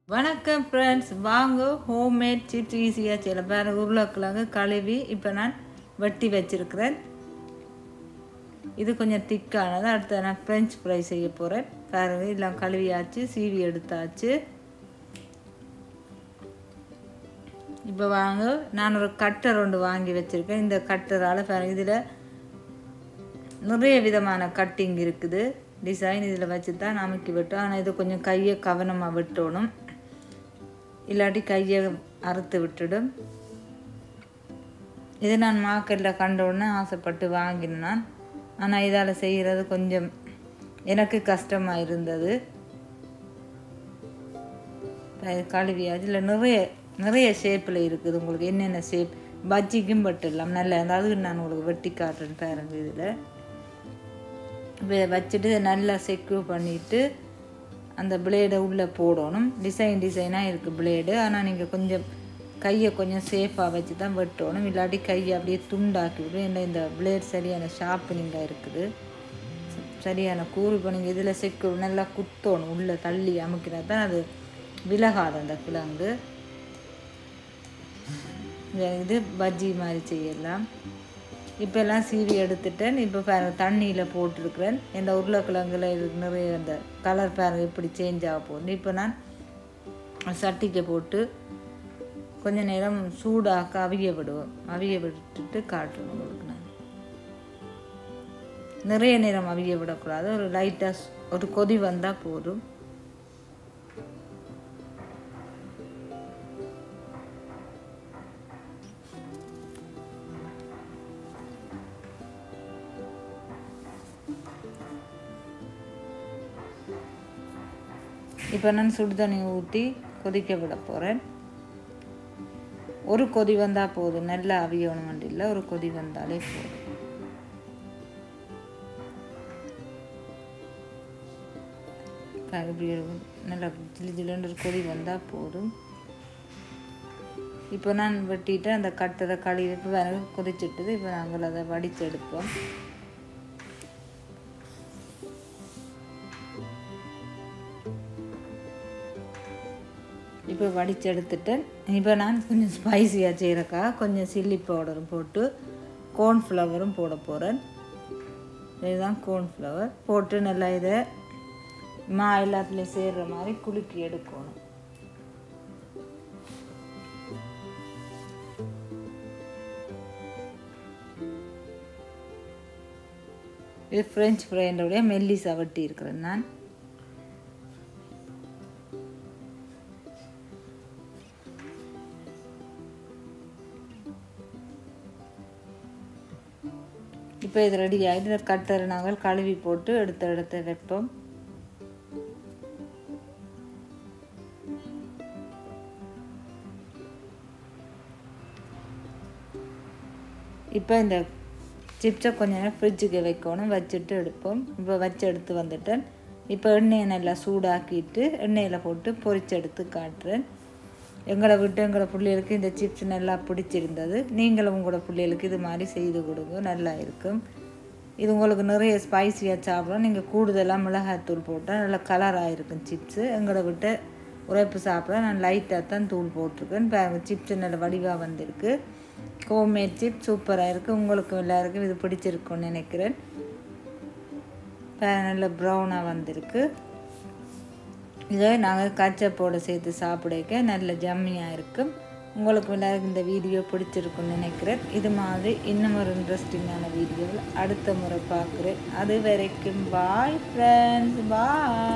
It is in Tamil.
வணக்கம் ஃப்ரெண்ட்ஸ் வாங்க ஹோம்மேட் சிப்ஸ் ஈஸியாக செய்யலாம் பாருங்க உருளைக்கிழங்கு கழுவி இப்போ நான் வெட்டி வச்சிருக்கிறேன் இது கொஞ்சம் திக்கானது அடுத்து நான் ஃப்ரெஞ்ச் ஃப்ரை செய்ய போகிறேன் பாருங்க இதெல்லாம் கழுவியாச்சு சீவி எடுத்தாச்சு இப்போ வாங்க நான் ஒரு கட்டர் ஒன்று வாங்கி வச்சுருக்கேன் இந்த கட்டரால் பாருங்க இதில் நிறைய விதமான கட்டிங் இருக்குது டிசைன் இதில் வச்சு தான் நமக்கு வெட்டும் ஆனால் இது கொஞ்சம் கையை கவனமாக வெட்டணும் இல்லாட்டி கையை அறுத்து விட்டுடும் இது நான் மார்க்கெட்டில் கண்ட உடனே ஆசைப்பட்டு வாங்கினேன் ஆனால் இதால் செய்கிறது கொஞ்சம் எனக்கு கஷ்டமாக இருந்தது கழுவியாச்சு இல்லை நிறைய நிறைய ஷேப்பில் இருக்குது உங்களுக்கு என்னென்ன ஷேப் பஜ்ஜிக்கும் வெட்டலாம் நல்லா அதாவது நான் உங்களுக்கு வெட்டி காட்டுறேன் பாருங்க இதில் இப்போ வச்சுட்டு நல்லா செக்யூர் பண்ணிவிட்டு அந்த பிளேடை உள்ளே போடணும் டிசைன் டிசைனாக இருக்குது பிளேடு ஆனால் நீங்கள் கொஞ்சம் கையை கொஞ்சம் சேஃபாக வச்சு தான் வெட்டணும் இல்லாட்டி கையை அப்படியே துண்டாக்கி விடும் ஏன்னா இந்த பிளேட் சரியான ஷார்ப்பனிங்காக இருக்குது சரியான கூறு இப்போ நீங்கள் இதில் செக்யூர் நல்லா குத்தணும் உள்ளே தள்ளி அமுக்கினா தான் அது விலகாது அந்த கிழங்கு இது பஜ்ஜி மாதிரி செய்யலாம் இப்போ எல்லாம் சீவி எடுத்துட்டேன் இப்போ பாருங்க தண்ணியில் போட்டிருக்கிறேன் இந்த உருளைக்கிழங்குல இருக்கு நிறைய அந்த கலர் பாருங்க இப்படி சேஞ்ச் ஆக போகுது இப்போ நான் சட்டிக்கு போட்டு கொஞ்ச நேரம் சூடாக்க அவிய விடுவோம் அவிய விட்டுட்டு காட்டுறோம் உங்களுக்கு நான் நிறைய நேரம் அவிய விடக்கூடாது ஒரு லைட்டாக ஒரு கொதி வந்தால் போதும் இப்போ நான் சுடு தண்ணி ஊற்றி கொதிக்க விட போகிறேன் ஒரு கொதி வந்தால் போதும் நல்லா அவியணும் வண்டியில் ஒரு கொதி வந்தாலே போதும் இப்படி நல்லா ஜிலு ஜிலுன்னு ஒரு கொதி வந்தால் போதும் இப்போ நான் வெட்டிட்டு அந்த கட்டரை கழுவி இப்போ வேற கொதிச்சுட்டுது இப்போ நாங்கள் அதை வடித்து எடுப்போம் இப்போ வடித்து எடுத்துட்டேன் இப்போ நான் கொஞ்சம் ஸ்பைசியாக செய்கிறக்கா கொஞ்சம் சில்லி பவுடரும் போட்டு கோர்ன்ஃப்ளவரும் போட போகிறேன் இதுதான் கோர்ன்ஃப்ளவர் போட்டு நல்லா இதை மா எல்லாத்துலேயும் சேர்கிற மாதிரி குலுக்கி எடுக்கணும் இது ஃப்ரெஞ்ச் ஃப்ரைண்டோடைய மெல்லிசா வட்டி இருக்கிறேன் நான் இப்போ இது ரெடி ஆகிட்டு இந்த கட்டரை நாங்கள் கழுவி போட்டு எடுத்த இடத்த வைப்போம் இப்போ இந்த சிப்ஸை கொஞ்ச நேரம் ஃப்ரிட்ஜுக்கு வைக்கணும் வச்சுட்டு எடுப்போம் இப்போ வச்சு எடுத்து வந்துட்டேன் இப்போ எண்ணெயை நல்லா சூடாக்கிட்டு எண்ணெயில் போட்டு பொரிச்சு எடுத்து காட்டுறேன் எங்களை விட்டு எங்களோட பிள்ளைகளுக்கு இந்த சிப்ஸ் நல்லா பிடிச்சிருந்தது நீங்களும் உங்களோட பிள்ளைகளுக்கு இது மாதிரி செய்து கொடுங்க நல்லா இருக்கும் இது உங்களுக்கு நிறைய ஸ்பைசியாக சாப்பிடலாம் நீங்கள் கூடுதலாக மிளகாய்த்தூள் போட்டால் நல்லா கலராக இருக்கும் சிப்ஸு எங்களை விட்டு உரைப்பு சாப்பிட நான் லைட்டாக தான் தூள் போட்டிருக்கேன் இப்போ சிப்ஸ் நல்ல வடிவாக வந்திருக்கு ஹோம்மேட் சிப் சூப்பராக இருக்குது உங்களுக்கும் எல்லாருக்கும் இது பிடிச்சிருக்குன்னு நினைக்கிறேன் நல்ல ப்ரௌனாக வந்திருக்கு இதை நாங்கள் கச்சப்போடு சேர்த்து சாப்பிடக்க நல்ல ஜம்மியாக இருக்கும் உங்களுக்கு எல்லாருக்கும் இந்த வீடியோ பிடிச்சிருக்குன்னு நினைக்கிறேன் இது மாதிரி இன்னும் ஒரு இன்ட்ரெஸ்டிங்கான வீடியோவில் அடுத்த முறை பார்க்குறேன் அது வரைக்கும் பாய் ஃப்ரெண்ட்ஸ் பாய்